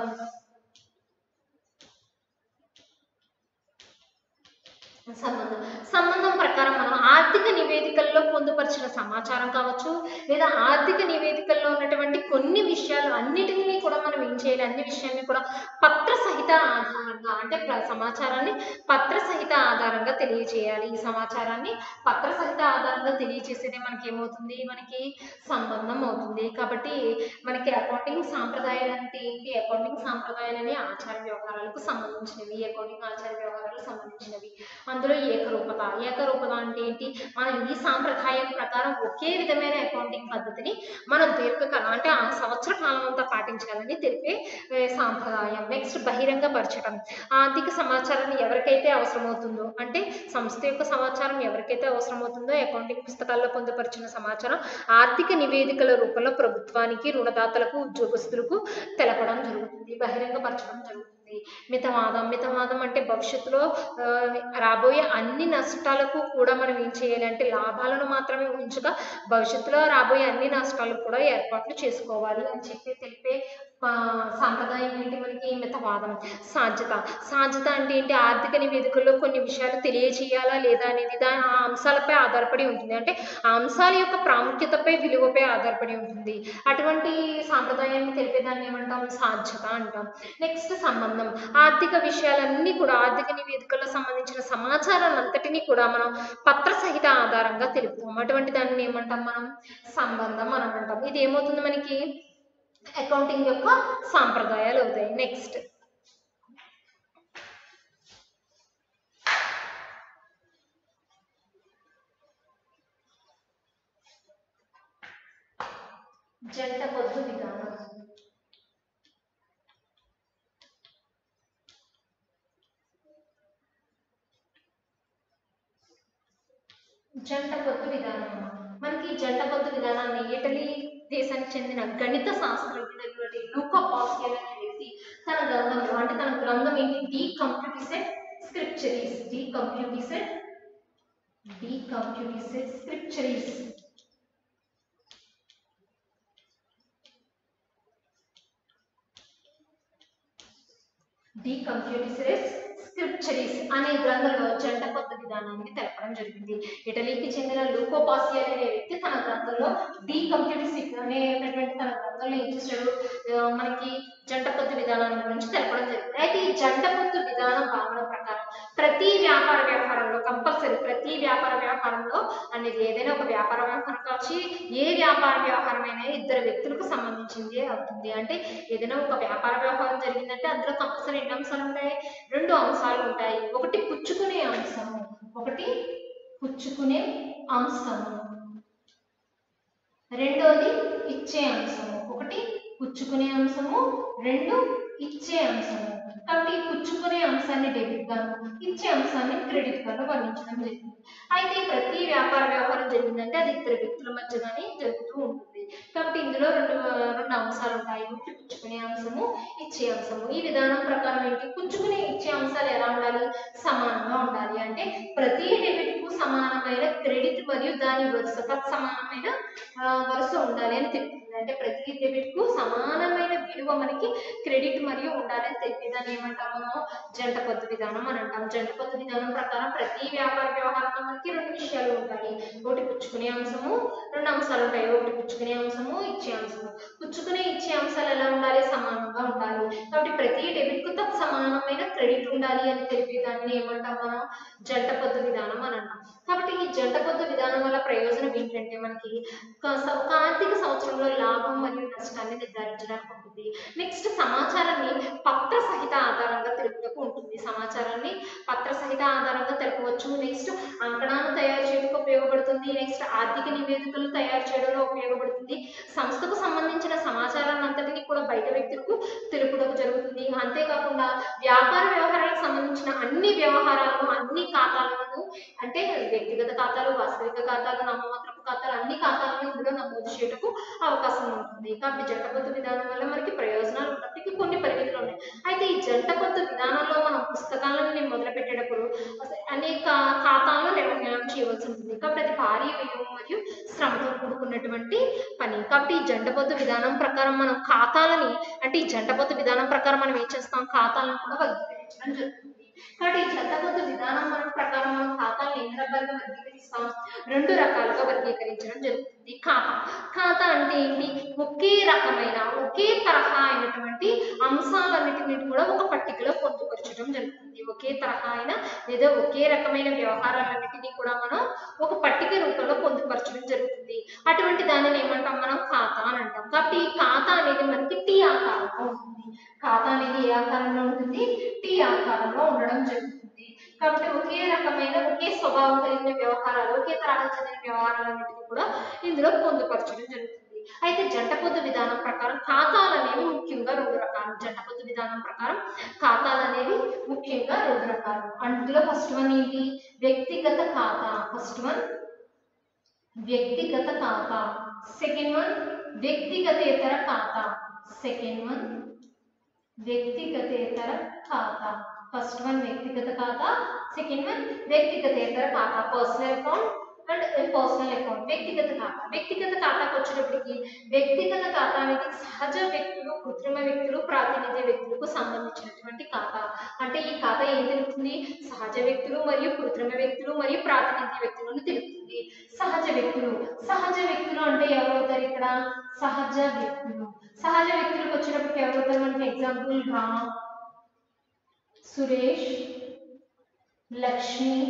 సంబంధం సంబంధం ప్రకారం మనం ఆర్థిక నివేదికల్లో పొందుపరిచిన సమాచారం కావచ్చు లేదా ఆర్థిక నివేదికల్లో ఉన్నటువంటి కొన్ని విషయాలు అన్నిటినీ కూడా మనం మనం ఏం చేయాలి అన్ని విషయాన్ని కూడా పత్ర సహిత ఆధారంగా అంటే ప్ర- సమాచారాన్ని పత్ర సహిత ఆధారంగా తెలియజేయాలి ఈ సమాచారాన్ని పత్ర సహిత ఆధారంగా తెలియజేసేదే మనకి ఏమవుతుంది మనకి సంబంధం అవుతుంది కాబట్టి మనకి అకౌంటింగ్ సాంప్రదాయాలు అంటే ఏంటి అకౌంటింగ్ సాంప్రదాయాలని ఆచార వ్యవహారాలకు సంబంధించినవి అకౌంటింగ్ ఆచార వ్యవహారాలకు సంబంధించినవి అందులో ఏకరూపత ఏకరూపత అంటే ఏంటి మనం ఈ సాంప్రదాయం ప్రకారం ఒకే విధమైన అకౌంటింగ్ పద్ధతిని మనం దీర్ఘకాలం అంటే ఆ సంవత్సర కాలం అంతా పాటించాలని తెలిపే ఏ, సాంప్రదాయం నెక్స్ట్ బహిరంగపరచడం ఆర్థిక సమాచారాన్ని ఎవరికైతే అవసరమవుతుందో అంటే సంస్థ యొక్క సమాచారం ఎవరికైతే అవసరమవుతుందో అకౌంటింగ్ పుస్తకాల్లో పొందుపరిచిన సమాచారం ఆర్థిక నివేదికల రూపంలో ప్రభుత్వానికి రుణదాతలకు ఉద్యోగస్తులకు తెలపడం జరుగుతుంది బహిరంగపరచడం జరుగుతుంది మితవాదం మితవాదం అంటే భవిష్యత్తులో ఆ, రాబోయే అన్ని నష్టాలకు కూడా మనం ఏం చేయాలి అంటే లాభాలను మాత్రమే ఉంచక భవిష్యత్తులో రాబోయే అన్ని నష్టాలకు కూడా ఏర్పాట్లు చేసుకోవాలి అని చెప్పి తెలిపే ఆ, సాంప్రదాయం ఏంటి మనకి మితవాదం సాధ్యత సాధ్యత అంటే ఏంటి ఆర్థిక నివేదికల్లో కొన్ని విషయాలు తెలియజేయాలా లేదా అనేది దాని ఆ అంశాలపై ఆధారపడి ఉంటుంది అంటే ఆ అంశాల యొక్క ప్రాముఖ్యతపై విలువపై ఆధారపడి ఉంటుంది అటువంటి సాంప్రదాయాన్ని తెలిపేదాన్ని ఏమంటాం సాధ్యత అంటాం నెక్స్ట్ సంబంధం ఆర్థిక విషయాలన్నీ కూడా ఆర్థిక నివేదికల్లో సంబంధించిన సమాచారాన్ని అంతటినీ కూడా మనం పత్ర సహిత ఆధారంగా తెలుపుతాం అటువంటి దాన్ని ఏమంటాం మనం సంబంధం అని అంటాం ఇది ఏమవుతుంది మనకి అకౌంటింగ్ యొక్క సాంప్రదాయాలు అవుతాయి నెక్స్ట్ జంట పొద్దు విధానం జంట పొద్దు విధానం మనకి జంట పొద్దు విధానాన్ని ఇటలీ దేశానికి చెందిన గణిత శాస్త్రజ్ఞుడైనటువంటి లూకా పాస్కెల్ అనే వ్యక్తి తన గ్రంథంలో అంటే తన గ్రంథం ఏంటి De Computis et Scripturis De Computis et De Computis et Scripturis De Computis et Scripturis అనే గ్రంథంలో జంట కొత్త విధానాన్ని తెలపడం జరిగింది ఇటలీకి చెందిన లూకో పాసియల్ అనే వ్యక్తి తన గ్రంథంలో డి కంప్యూటిసిక్ అనేటటువంటి తన గ్రంథంలో ఏం చేశాడు ఆ, మనకి జంట పొత్తు విధానాన్ని గురించి తెలపడం జరిగింది అయితే ఈ జంట పొత్తు విధానం భావన ప్రకారం ప్రతి వ్యాపార వ్యవహారంలో కంపల్సరీ ప్రతి వ్యాపార వ్యవహారంలో అనేది ఏదైనా ఒక వ్యాపార వ్యవహారం కావచ్చు ఏ వ్యాపార వ్యవహారమైనా ఇద్దరు వ్యక్తులకు సంబంధించింది అవుతుంది అంటే ఏదైనా ఒక వ్యాపార వ్యవహారం జరిగిందంటే అందులో కంపల్సరీ ఎన్ని అంశాలు ఉంటాయి రెండు అంశాలు ఉంటాయి ఒకటి పుచ్చుకునే అంశము ఒకటి పుచ్చుకునే అంశము రెండోది ఇచ్చే అంశము ఒకటి పుచ్చుకునే అంశము రెండు ఇచ్చే అంశము కాబట్టి ఈ పుచ్చుకునే అంశాన్ని డెబిట్ గాను ఇచ్చే అంశాన్ని క్రెడిట్ గాను వర్ణించడం జరిగింది అయితే ప్రతి వ్యాపార వ్యవహారం జరిగిందంటే అది ఇద్దరు వ్యక్తుల మధ్యగానే జరుగుతూ ఉంటుంది కాబట్టి ఇందులో రెండు రెండు అంశాలు ఉంటాయి ఒకటి పుచ్చుకునే అంశము ఇచ్చే అంశము ఈ విధానం ప్రకారం ఏంటి పుచ్చుకునే ఇచ్చే అంశాలు ఎలా ఉండాలి సమానంగా ఉండాలి అంటే ప్రతి డెబిట్ కు సమానమైన క్రెడిట్ మరియు దాని వరుస తత్సమానమైన ఆ, వరుస ఉండాలి అని తెలుపుతుంది అంటే ప్రతి డెబిట్ కు సమానమైన విలువ మనకి క్రెడిట్ మరియు ఉండాలి అని తెలిపి దాన్ని ఏమంటాం మనం జంట పొత్తు విధానం అని అంటాం జంట పొత్తు విధానం ప్రకారం ప్రతి వ్యాపార వ్యవహారంలో మనకి రెండు విషయాలు ఉంటాయి ఒకటి పుచ్చుకునే అంశము రెండు అంశాలు ఉంటాయి ఒకటి పుచ్చుకునే అంశము ఇచ్చే అంశము పుచ్చుకునే ఇచ్చే అంశాలు ఎలా ఉండాలి సమానంగా ఉండాలి కాబట్టి ప్రతి డెబిట్ కు తప్ప సమానమైన క్రెడిట్ ఉండాలి అని తెలిపి దాన్ని ఏమంటాం మనం జంట పొత్తు విధానం అని అంటాం కాబట్టి ఈ జంట పొత్తు విధానం వల్ల ప్రయోజనం ఏంటంటే మనకి ఒక స- ఒక ఆర్థిక సంవత్సరంలో లాభం మరియు నష్టాన్ని నిర్ధారించడానికి ఉంటుంది నెక్స్ట్ సమాచారాన్ని పత్ర సహిత ఆధారంగా తెలుపుటకు ఉంటుంది సమాచారాన్ని పత్ర సహిత ఆధారంగా తెలుపవచ్చు నెక్స్ట్ అంకణాలు తయారు చేయడానికి ఉపయోగపడుతుంది నెక్స్ట్ ఆర్థిక నివేదికలు తయారు చేయడంలో ఉపయోగపడుతుంది సంస్థకు సంబంధించిన సమాచారాన్ని అంతటిని కూడా బయట వ్యక్తులకు తెలుపుటకు జరుగుతుంది అంతేకాకుండా వ్యాపార వ్యవహారాలకు సంబంధించిన అన్ని వ్యవహారాలను అన్ని ఖాతాలను అంటే వ్యక్తిగత ఖాతాలు వాస్తవిక ఖాతాలు నామమాత్రపు ఖాతాలు అన్ని ఖాతాలను ఇందులో నమోదు చేయటకు అవకాశం ఉంటుంది కాబట్టి జంట పొత్తు విధానం వల్ల మనకి ప్రయోజనాలు ఉన్నప్పటికీ కొన్ని పరిమితులు ఉన్నాయి అయితే ఈ జంట పొత్తు విధానంలో మనం పుస్తకాలను మొదలు పెట్టేటప్పుడు అసలు అనేక ఖాతాలను నిర్వహణ చేయవలసి ఉంటుంది కాబట్టి అది భారీ వ్యయం మరియు శ్రమతో కూడుకున్నటువంటి పని కాబట్టి ఈ జంట పొత్తు విధానం ప్రకారం మనం ఖాతాలని అంటే ఈ జంట పొత్తు విధానం ప్రకారం మనం ఏం చేస్తాం ఖాతాలను కూడా వర్గీకరించడం జరుగుతుంది కాబట్టి ఈ జతపొద్దు విధానం మన ప్రకారం మనం ఖాతాలను ఎన్ని రకాలుగా వర్గీకరిస్తాం రెండు రకాలుగా వర్గీకరించడం జరుగుతుంది ఖాతా ఖాతా అంటే ఏంటి ఒకే రకమైన ఒకే తరహా అయినటువంటి అంశాలన్నిటిని కూడా ఒక పట్టికలో పొందుపరచడం జరుగుతుంది ఒకే తరహా అయిన లేదా ఒకే రకమైన వ్యవహారాలన్నిటినీ కూడా మనం ఒక పట్టిక రూపంలో పొందుపరచడం జరుగుతుంది అటువంటి దానిని ఏమంటాం మనం ఖాతా అని అంటాం కాబట్టి ఈ ఖాతా అనేది మనకి టీ ఆకారంలో ఉంటుంది ఖాతా అనేది ఏ ఆకారంలో ఉంటుంది టీ ఆకారంలో ఉండడం జరుగుతుంది కాబట్టి ఒకే రకమైన ఒకే స్వభావం కలిగిన వ్యవహారాలు ఒకే తరహా చెందిన వ్యవహారాలన్నిటిని కూడా ఇందులో పొందుపరచడం జరుగుతుంది అయితే జంట పొద్దు విధానం ప్రకారం ఖాతాలు అనేవి ముఖ్యంగా రెండు రకాలు జంట పొద్దు విధానం ప్రకారం ఖాతాలు అనేవి ముఖ్యంగా రెండు రకాలు అందులో ఫస్ట్ వన్ ఏంటి వ్యక్తిగత ఖాతా ఫస్ట్ వన్ వ్యక్తిగత ఖాతా సెకండ్ వన్ వ్యక్తిగతేతర ఖాతా సెకండ్ వన్ వ్యక్తిగతేతర ఖాతా ఫస్ట్ వన్ వ్యక్తిగత ఖాతా సెకండ్ వన్ వ్యక్తిగతేతర ఖాతా personal account and personal account వ్యక్తిగత ఖాతా వ్యక్తిగత ఖాతాకు వచ్చినప్పటికీ వ్యక్తిగత ఖాతా అనేది సహజ వ్యక్తులు కృత్రిమ వ్యక్తులు ప్రాతినిధ్య వ్యక్తులకు సంబంధించినటువంటి ఖాతా అంటే ఈ ఖాతా ఏం తెలుపుతుంది సహజ వ్యక్తులు మరియు కృత్రిమ వ్యక్తులు మరియు ప్రాతినిధ్య వ్యక్తులను తెలుపుతుంది సహజ వ్యక్తులు సహజ వ్యక్తులు అంటే ఎవరవుతారు ఇక్కడ సహజ వ్యక్తులు సహజ వ్యక్తులకు వచ్చినప్పటికి ఎవరవుతారు మనకి ఎగ్జాంపుల్ రామ్ సురేష్ లక్ష్మి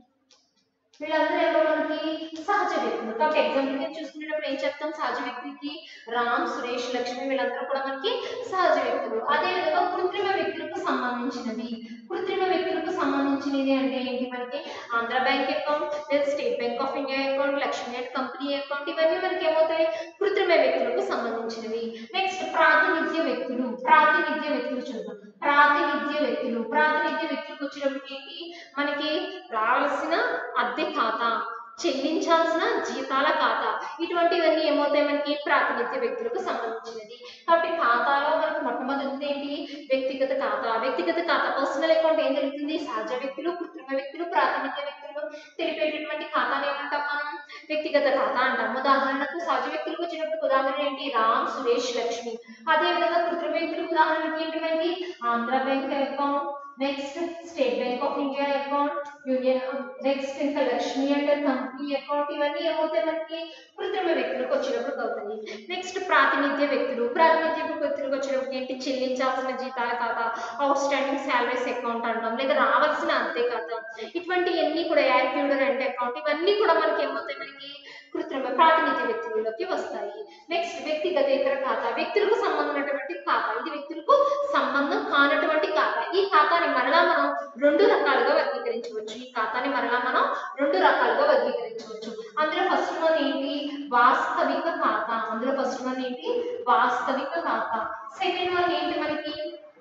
వీళ్ళందరూ ఎవరు మనకి సహజ వ్యక్తులు కాబట్టి ఎగ్జాంపుల్ గా చూసుకునేటప్పుడు ఏం చెప్తాం సహజ వ్యక్తికి రామ్ సురేష్ లక్ష్మి వీళ్ళందరూ కూడా మనకి సహజ వ్యక్తులు అదే విధంగా కృత్రిమ వ్యక్తులకు సంబంధించినది కృత్రిమ వ్యక్తులకు సంబంధించినది అంటే ఏంటి మనకి ఆంధ్ర బ్యాంక్ అకౌంట్ లేదా State Bank of India account Lakshmi and company account ఇవన్నీ మనకి ఏమవుతాయి కృత్రిమ వ్యక్తులకు సంబంధించినవి నెక్స్ట్ ప్రాతినిధ్య వ్యక్తులు ప్రాతినిధ్య వ్యక్తులు చూద్దాం ప్రాతినిధ్య వ్యక్తులు ప్రాతినిధ్య వ్యక్తులకు వచ్చినప్పుడు ఏంటి మనకి రావాల్సిన అద్దె ఖాతా చెల్లించాల్సిన జీతాల ఖాతా ఇటువంటివన్నీ ఏమవుతాయి మనకి ప్రాతినిధ్య వ్యక్తులకు సంబంధించినది కాబట్టి ఖాతాలో మనకి మొట్టమొదటిది ఏంటి వ్యక్తిగత ఖాతా వ్యక్తిగత ఖాతా పర్సనల్ అకౌంట్ ఏం జరుగుతుంది సహజ వ్యక్తులు కృత్రిమ వ్యక్తులు ప్రాతినిధ్య వ్యక్తులు తెలిపేటటువంటి ఖాతాని ఏమంటాం మనం వ్యక్తిగత ఖాతా అంటాం ఉదాహరణకు సహజ వ్యక్తులకు వచ్చినప్పుడు ఉదాహరణ ఏంటి రామ్ సురేష్ లక్ష్మి అదే విధంగా కృత్రిమ వ్యక్తులకు ఉదాహరణకి ఏంటి మనకి Andhra bank account next State Bank of India account union next ఇంకా లక్ష్మి అండ్ కంపెనీ అకౌంట్ ఇవన్నీ ఏమవుతాయి మనకి కృత్రిమ వ్యక్తులకు వచ్చినప్పుడు అవుతాయి నెక్స్ట్ ప్రాతినిధ్య వ్యక్తులు ప్రాతినిధ్య వ్యక్తులకు వచ్చినప్పుడు ఏంటి చెల్లించాల్సిన జీతాల ఖాతా అవుట్ స్టాండింగ్ శాలరీస్ అకౌంట్ అంటాం లేదా రావాల్సిన అద్దె ఖాతా ఇటువంటివన్నీ కూడా యాక్టివ్ రెంట్ అకౌంట్ ఇవన్నీ కూడా మనకి ఏమవుతాయి మనకి కృత్రిమ ప్రాతినిధ్య వ్యక్తులలోకి వస్తాయి నెక్స్ట్ వ్యక్తిగతేతర ఖాతా వ్యక్తులకు సంబంధించినటువంటి ఖాతా ఇది వ్యక్తులకు సంబంధం కానటువంటి ఖాతా ఈ ఖాతాని మరలా మనం రెండు రకాలుగా వర్గీకరించవచ్చు ఈ ఖాతాని మరలా మనం రెండు రకాలుగా వర్గీకరించవచ్చు అందులో ఫస్ట్ వన్ ఏంటి వాస్తవిక ఖాతా అందులో ఫస్ట్ వన్ ఏంటి వాస్తవిక ఖాతా సెకండ్ వన్ ఏంటి మనకి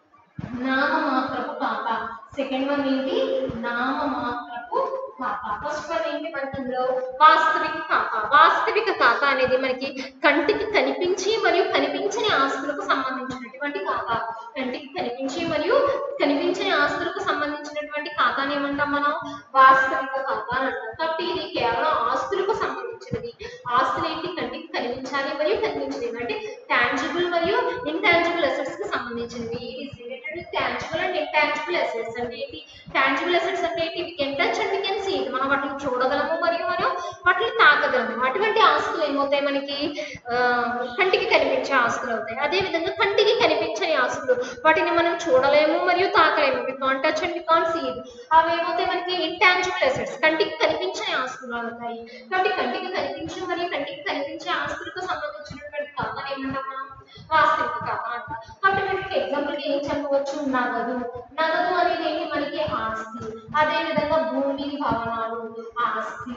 నామమాత్రపు ఖాతా సెకండ్ వన్ ఏంటి నామమాత్రపు ఖాతా ఫస్ట్ వన్ ఏంటి మనకి ఇందులో వాస్తవిక ఖాతా వాస్తవిక ఖాతా అనేది మనకి కంటికి కనిపించి మరియు కనిపించని ఆస్తులకు సంబంధించినటువంటి ఖాతా కంటికి కనిపించి మరియు కనిపించని ఆస్తులకు సంబంధించినటువంటి ఖాతాని ఏమంటాం మనం వాస్తవిక ఖాతా అని అంటాం కాబట్టి ఇది కేవలం ఆస్తులకు సంబంధించినది ఆస్తులు ఏంటి కంటికి కనిపించాలి మరియు కనిపించలేదు అంటే టాంజిబుల్ మరియు ఇంటాంజిబుల్ అసెట్స్ కి సంబంధించినవి it is related with tangible and intangible assets అంటే ఏంటి టాంజిబుల్ అసెట్స్ అంటే ఏంటి we can touch and we can see మనం వాటిని చూడగలము మరియు మనం వాటిని తాకగలము అటువంటి ఆస్తులు ఏమవుతాయి మనకి ఆ, కంటికి కనిపించే ఆస్తులు అవుతాయి అదే విధంగా కంటికి కనిపించని ఆస్తులు వాటిని మనం చూడలేము మరియు తాకలేము we can't touch and we can't see అవి ఏమవుతాయి మనకి ఇంటాంజిబుల్ అసెట్స్ కంటికి కనిపించని ఆస్తులు అవుతాయి కాబట్టి కంటికి కనిపించే మరియు కంటికి కనిపించే ఆస్తులకు సంబంధించినటువంటి ఖాతాని ఏమంటాం మనం వాస్తవిక ఖాతా అంటాం కాబట్టి మనకి ఎగ్జాంపుల్ ఏం చెప్పవచ్చు నగదు నగదు అనేది ఏంటి మనకి ఆస్తి అదే విధంగా భూమి భవనాలు ఆస్తి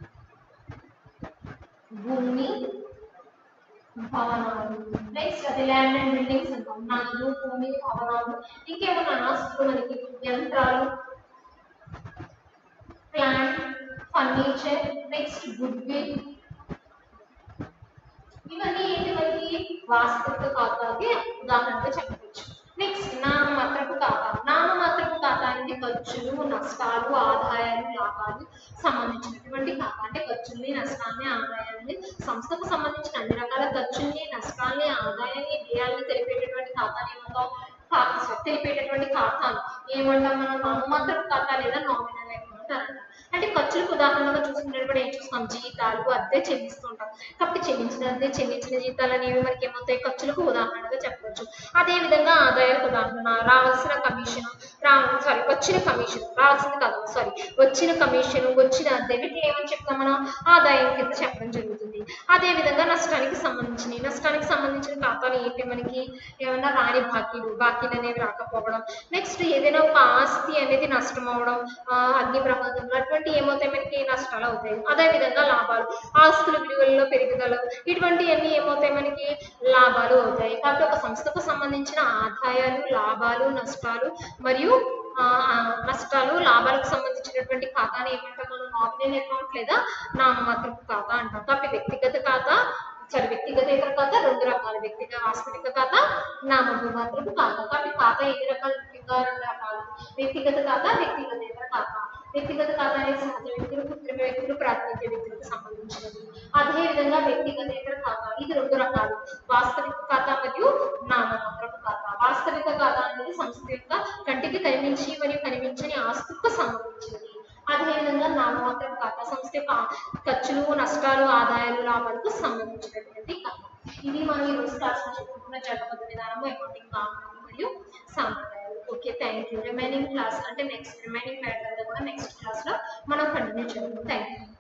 భూమి భవనాలు నెక్స్ట్ అది ల్యాండ్ అండ్ బిల్డింగ్స్ అంటాం నగదు భూమి భవనాలు ఇంకేమన్నా ఆస్తులు మనకి యంత్రాలు plant furniture next goodwill ఇవన్నీ ఏంటి మనకి వాస్తవిక ఖాతాకి ఉదాహరణగా చెప్పవచ్చు నెక్స్ట్ నామమాత్రపు ఖాతా నామమాత్రపు ఖాతా అంటే ఖర్చులు నష్టాలు ఆదాయాలు లాభాలు సంబంధించినటువంటి ఖాతా అంటే ఖర్చుల్ని నష్టాల్ని ఆదాయాన్ని సంస్థకు సంబంధించిన అన్ని రకాల ఖర్చుల్ని నష్టాల్ని ఆదాయాన్ని వ్యయాల్ని తెలిపేటటువంటి ఖాతాని ఏమంటాం ఖాతా తెలిపేటటువంటి ఖాతాను ఏమంటాం మనం నామమాత్రపు ఖాతా లేదా నామినల్ అకౌంట్ అని అంటాం అంటే ఖర్చులకు ఉదాహరణగా చూసుకునేటప్పుడు ఏం చూస్తాం జీతాలు అద్దె చెల్లిస్తుంటాం కాబట్టి చెల్లించిన అద్దె చెల్లించిన జీతాలు అనేవి మనకి ఏమవుతాయి ఖర్చులకు ఉదాహరణగా చెప్పవచ్చు అదే విధంగా ఆదాయాలకు ఉదాహరణ రావాల్సిన కమిషన్ రా సారీ వచ్చిన కమిషన్ రావాల్సింది కాదు సారీ వచ్చిన కమిషన్ వచ్చిన అద్దె వీటిని ఏమని చెప్తాం మనం ఆదాయం కింద చెప్పడం జరుగుతుంది అదే విధంగా నష్టానికి సంబంధించిన నష్టానికి సంబంధించిన ఖాతాలు ఏంటి మనకి ఏమన్నా రాని బాకీలు బాకీలు అనేవి రాకపోవడం నెక్స్ట్ ఏదైనా ఒక ఆస్తి అనేది నష్టం అవడం ఆ, అగ్ని ప్రమాదంలో అటువంటి ఏమవుతాయి మనకి నష్టాలు అవుతాయి అదే విధంగా లాభాలు ఆస్తుల విలువల్లో పెరుగుదల ఇటువంటివన్నీ ఏమవుతాయి మనకి లాభాలు అవుతాయి కాబట్టి ఒక సంస్థకు సంబంధించిన ఆదాయాలు లాభాలు నష్టాలు మరియు ఆ, ఆ, నష్టాలు లాభాలకు సంబంధించినటువంటి ఖాతాని ఏమంటాం మనం నామినల్ అకౌంట్ లేదా నామమాత్రపు ఖాతా అంటాం కాబట్టి వ్యక్తిగత ఖాతా సారీ వ్యక్తిగతేతర ఖాతా రెండు రకాల వ్యక్తిగత వాస్తవిక ఖాతా నామమాత్రపు ఖాతా కాబట్టి ఖాతా ఎన్ని రకాలు ముఖ్యంగా రెండు రకాలు వ్యక్తిగత ఖాతా వ్యక్తిగతేతర ఖాతా వ్యక్తిగత ఖాతా అనేది సహజ వ్యక్తులు కృత్రిమ వ్యక్తులు ప్రాతినిధ్య వ్యక్తులకు సంబంధించినది అదే విధంగా వ్యక్తిగతేతర ఖాతా ఇది రెండు రకాలు వాస్తవిక ఖాతా మరియు నామమాత్రపు ఖాతా వాస్తవిక ఖాతా అనేది సంస్థ యొక్క కంటికి కనిపించి మరియు కనిపించని ఆస్తులకు సంబంధించినది అదేవిధంగా నామమాత్రపు ఖాతా సంస్థ యొక్క ఖర్చులు నష్టాలు ఆదాయాలు లాభాలకు సంబంధించినటువంటి ఖాతా ఇది మనం ఈ రోజు క్లాస్ లో చెప్పుకున్న జగబద్ధ విధానము అకౌంటింగ్ కామన్ మరియు సాంప్రదాయాలు okay thank you remaining class అంటే నెక్స్ట్ రిమైనింగ్ మ్యాటర్ కూడా నెక్స్ట్ క్లాస్ లో మనం కంటిన్యూ చేద్దాం థ్యాంక్ యూ